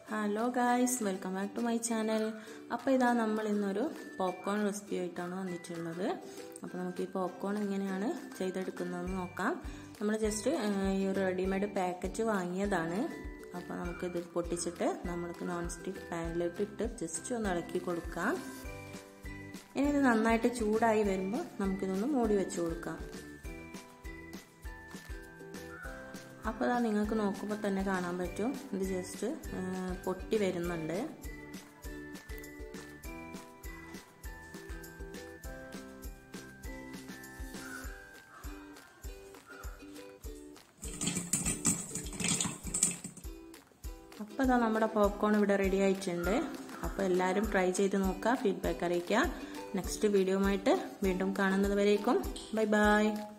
hello guys welcome back to my channel അപ്പോൾ ഇതാ നമ്മൾ ഇന്നൊരു പോപ്കോൺ റെസിപ്പി ആയിട്ടാണ് വന്നിട്ടുള്ളത് അപ്പോൾ നമുക്ക് ഈ പോപ്കോൺ എങ്ങനെയാണ് ചെയ്തെടുക്കുന്നതെന്ന് നോക്കാം നമ്മൾ ജസ്റ്റ് ഈ ഒരു റെഡിമെയ്ഡ് പാക്കറ്റ് വാങ്ങിയതാണ് അപ്പോൾ നമുക്കിത് പൊട്ടിച്ചിട്ട് നമ്മൾക്ക് നോൺ സ്റ്റിക്ക് പാനിലോട്ട് ഇട്ട് ജസ്റ്റ് ഒന്ന് ഇളക്കി കൊടുക്കാം ഇനി ഇത് നന്നായിട്ട് ചൂടായി വരുമ്പോൾ നമുക്കിതൊന്ന് മൂടി വെച്ച് കൊടുക്കാം അപ്പോൾ അതാ നിങ്ങൾക്ക് നോക്കുമ്പോൾ തന്നെ കാണാൻ പറ്റും ഇത് ജസ്റ്റ് പൊട്ടി വരുന്നുണ്ട് അപ്പോൾ അതാ നമ്മുടെ പോപ്കോൺ ഇവിടെ റെഡി ആയിട്ടുണ്ട് അപ്പോൾ എല്ലാവരും ട്രൈ ചെയ്ത് നോക്കുക ഫീഡ്ബാക്ക് അറിയിക്കുക നെക്സ്റ്റ് വീഡിയോ ആയിട്ട് വീണ്ടും കാണുന്നത് വരേക്കും ബൈ ബൈ